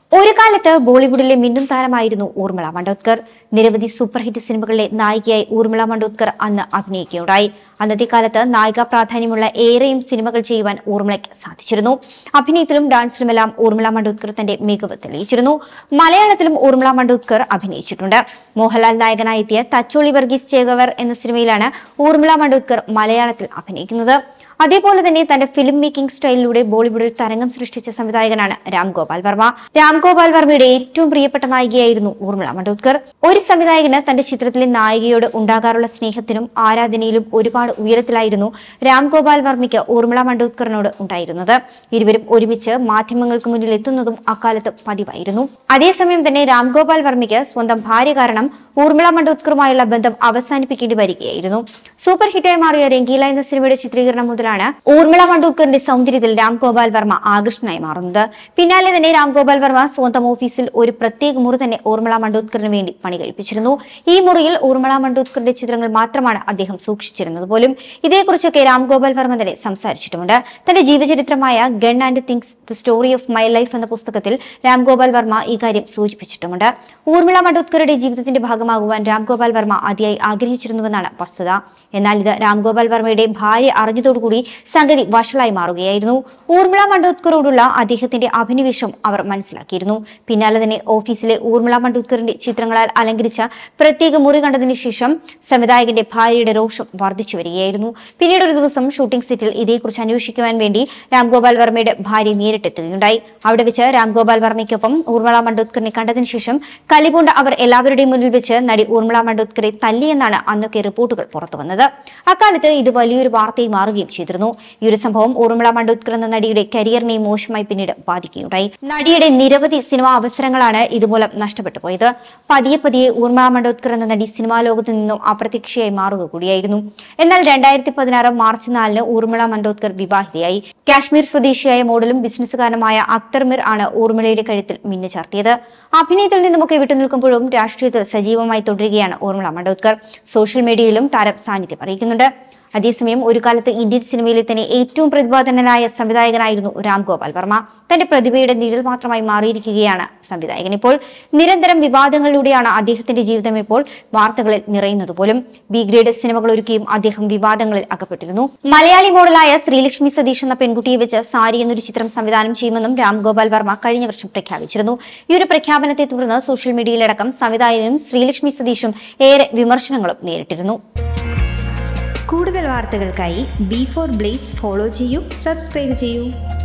ഒരു കാലത്ത് ബോളിവുഡിലെ മിന്നും താരമായിരുന്നു ഊർമിള മണ്ടോത്കർ നിരവധി സൂപ്പർ ഹിറ്റ് സിനിമകളിലെ നായികയായി ഊർമിള മണ്ടോത്കർ അന്ന് അഭിനയിക്കുകയുണ്ടായി അന്നത്തെ കാലത്ത് നായിക പ്രാധാന്യമുള്ള ഏറെയും സിനിമകൾ ചെയ്യുവാൻ ഊർമിളയ്ക്ക് സാധിച്ചിരുന്നു അഭിനയത്തിലും ഡാൻസിലുമെല്ലാം ഊർമിള മണ്ടോത്കർ തന്റെ മികവ് തെളിയിച്ചിരുന്നു മലയാളത്തിലും ഊർമിള മണ്ടോത്കർ അഭിനയിച്ചിട്ടുണ്ട് മോഹൻലാൽ നായകനായി എത്തിയ തച്ചോളി വർഗീസ് ചേകവർ എന്ന സിനിമയിലാണ് ഊർമിള മണ്ടോത്കർ മലയാളത്തിൽ അഭിനയിക്കുന്നത് അതേപോലെ തന്നെ തന്റെ ഫിലിം മേക്കിംഗ് സ്റ്റൈലിലൂടെ ബോളിവുഡിൽ തരംഗം സൃഷ്ടിച്ച സംവിധായകനാണ് രാം ഗോപാൽ വർമ്മ രാം ഗോപാൽ വർമ്മയുടെ ഏറ്റവും പ്രിയപ്പെട്ട നായികയായിരുന്നു ഊർമിള മണ്ടോത്കർ ഒരു സംവിധായകന് തന്റെ ചിത്രത്തിലെ നായികയോട് ഉണ്ടാകാറുള്ള സ്നേഹത്തിനും ആരാധനയിലും ഒരുപാട് ഉയരത്തിലായിരുന്നു രാം ഗോപാൽ വർമ്മയ്ക്ക് ഊർമിള മണ്ടോത്കറിനോട് ഉണ്ടായിരുന്നത് ഇരുവരും ഒരുമിച്ച് മാധ്യമങ്ങൾക്ക് മുന്നിൽ എത്തുന്നതും അക്കാലത്ത് പതിവായിരുന്നു അതേസമയം തന്നെ രാം ഗോപാൽ വർമ്മയ്ക്ക് സ്വന്തം ഭാര്യ കാരണം ഊർമിള മണ്ടോത്കറുമായുള്ള ബന്ധം അവസാനിപ്പിക്കേണ്ടി വരികയായിരുന്നു സൂപ്പർ ഹിറ്റായി മാറിയ രംഗീല എന്ന സിനിമയുടെ ചിത്രീകരണം മുതലാണ് ഊർമിള മണ്ടൂക്കറിന്റെ സൗന്ദര്യത്തിൽ രാം ഗോപാൽ വർമ്മ ആകൃഷ്ടനായി മാറുന്നത് പിന്നാലെ തന്നെ രാം ഗോപാൽ വർമ്മ സ്വന്തം ഓഫീസിൽ ഒരു പ്രത്യേക മുറി തന്നെ ഊർമിള മണ്ടൂത്കറിന് വേണ്ടി പണി കഴിപ്പിച്ചിരുന്നു ഈ മുറിയിൽ ഊർമിള മണ്ടൂത്കറിന്റെ ചിത്രങ്ങൾ മാത്രമാണ് അദ്ദേഹം സൂക്ഷിച്ചിരുന്നത് പോലും ഇതേക്കുറിച്ചൊക്കെ രാം ഗോപാൽ വർമ്മ തന്നെ സംസാരിച്ചിട്ടുമുണ്ട് തന്റെ ജീവചരിത്രമായ gun and things the story of my life എന്ന പുസ്തകത്തിൽ രാം ഗോപാൽ വർമ്മ ഈ കാര്യം സൂചിപ്പിച്ചിട്ടുമുണ്ട് ഊർമിള മണ്ടൂത്കറുടെ ജീവിതത്തിന്റെ ഭാഗമാകുവാൻ രാം ഗോപാൽ വർമ്മ അതിയായി ആഗ്രഹിച്ചിരുന്നുവെന്നാണ് വസ്തുത എന്നാൽ ഇത് രാം ഗോപാൽ വർമ്മയുടെ ഭാര്യ അറിഞ്ഞതോടുകൂടി സംഗതി വഷളായി മാറുകയായിരുന്നു ഊർമിള മണ്ടോത്കറോടുള്ള അദ്ദേഹത്തിന്റെ അഭിനിവേശം അവർ മനസ്സിലാക്കിയിരുന്നു പിന്നാലെ തന്നെ ഓഫീസിലെ ഊർമിള മണ്ടോത്കറിന്റെ ചിത്രങ്ങളാൽ അലങ്കരിച്ച പ്രത്യേക മുറി കണ്ടതിന് ശേഷം സംവിധായകന്റെ ഭാര്യയുടെ രോഷം വർദ്ധിച്ചു വരികയായിരുന്നു പിന്നീട് ഒരു ദിവസം ഷൂട്ടിംഗ് സെറ്റിൽ ഇതേക്കുറിച്ച് അന്വേഷിക്കുവാൻ വേണ്ടി രാംഗോപാൽ വർമ്മയുടെ ഭാര്യ നേരിട്ടെത്തുകയുണ്ടായി അവിടെ വെച്ച് രാംഗോപാൽ വർമ്മയ്ക്കൊപ്പം ഊർമിള മണ്ടോത്കറിനെ കണ്ടതിന് ശേഷം കലിപൂണ്ട അവർ എല്ലാവരുടെയും മുന്നിൽ വെച്ച് നടി ഊർമിള മണ്ടോത്കറെ തല്ലിയെന്നാണ് അന്നൊക്കെ റിപ്പോർട്ടുകൾ പുറത്തു വന്നത് അക്കാലത്ത് ഇത് വലിയൊരു വാർത്തയായി മാറുകയും ചെയ്തിരുന്നു ഈ ഒരു സംഭവം ഊർമിള മണ്ടോത്കർ എന്ന നടിയുടെ കരിയറിനെ മോശമായി പിന്നീട് ബാധിക്കുകയുണ്ടായി നടിയുടെ നിരവധി സിനിമാ അവസരങ്ങളാണ് ഇതുമൂലം നഷ്ടപ്പെട്ടു പോയത് പതിയെ പതിയെ ഊർമിള മണ്ടോത്കർ എന്ന നടി സിനിമാ ലോകത്ത് നിന്നും അപ്രത്യക്ഷയായി മാറുക കൂടിയായിരുന്നു എന്നാൽ രണ്ടായിരത്തി പതിനാറ് മാർച്ച് നാലിന് ഊർമിള മണ്ടോത്കർ വിവാഹിതയായി കാശ്മീർ സ്വദേശിയായ മോഡലും ബിസിനസ്സുകാരനുമായ അക്തർ മിർ ആണ് ഊർമിളയുടെ കഴുത്തിൽ മിന്നു ചാർത്തിയത് അഭിനയത്തിൽ നിന്നുമൊക്കെ വിട്ടുനിൽക്കുമ്പോഴും രാഷ്ട്രീയത്തിൽ സജീവമായി തുടരുകയാണ് ഊർമിള മണ്ടോത്കർ സോഷ്യൽ മീഡിയയിലും താരം സാന്നിധ്യം അറിയിക്കുന്നുണ്ട് അതേസമയം ഒരു കാലത്ത് ഇന്ത്യൻ സിനിമയിലെ തന്നെ ഏറ്റവും പ്രതിഭാധനനായ സംവിധായകനായിരുന്നു രാം ഗോപാൽ വർമ്മ തന്റെ പ്രതിഭയുടെ നിഴൽ മാത്രമായി മാറിയിരിക്കുകയാണ് സംവിധായകൻ ഇപ്പോൾ നിരന്തരം വിവാദങ്ങളിലൂടെയാണ് അദ്ദേഹത്തിന്റെ ജീവിതം ഇപ്പോൾ വാർത്തകളിൽ നിറയുന്നത് പോലും ബി ഗ്രേഡ് സിനിമകൾ ഒരുക്കിയും അദ്ദേഹം വിവാദങ്ങളിൽ അകപ്പെട്ടിരുന്നു മലയാളി മോഡലായ ശ്രീലക്ഷ്മി സതീഷ് എന്ന പെൺകുട്ടിയെ വെച്ച് സാരി എന്നൊരു ചിത്രം സംവിധാനം ചെയ്യുമെന്നും രാം ഗോപാൽ വർമ്മ കഴിഞ്ഞ വർഷം പ്രഖ്യാപിച്ചിരുന്നു ഈ ഒരു പ്രഖ്യാപനത്തെ തുടർന്ന് സോഷ്യൽ മീഡിയയിലടക്കം സംവിധായകനും ശ്രീലക്ഷ്മി സതീഷും ഏറെ വിമർശനങ്ങളും നേരിട്ടിരുന്നു കൂടുതൽ വാർത്തകൾക്കായി ബി ഫോർ ബ്ലേസ് ഫോളോ ചെയ്യൂ സബ്സ്ക്രൈബ് ചെയ്യൂ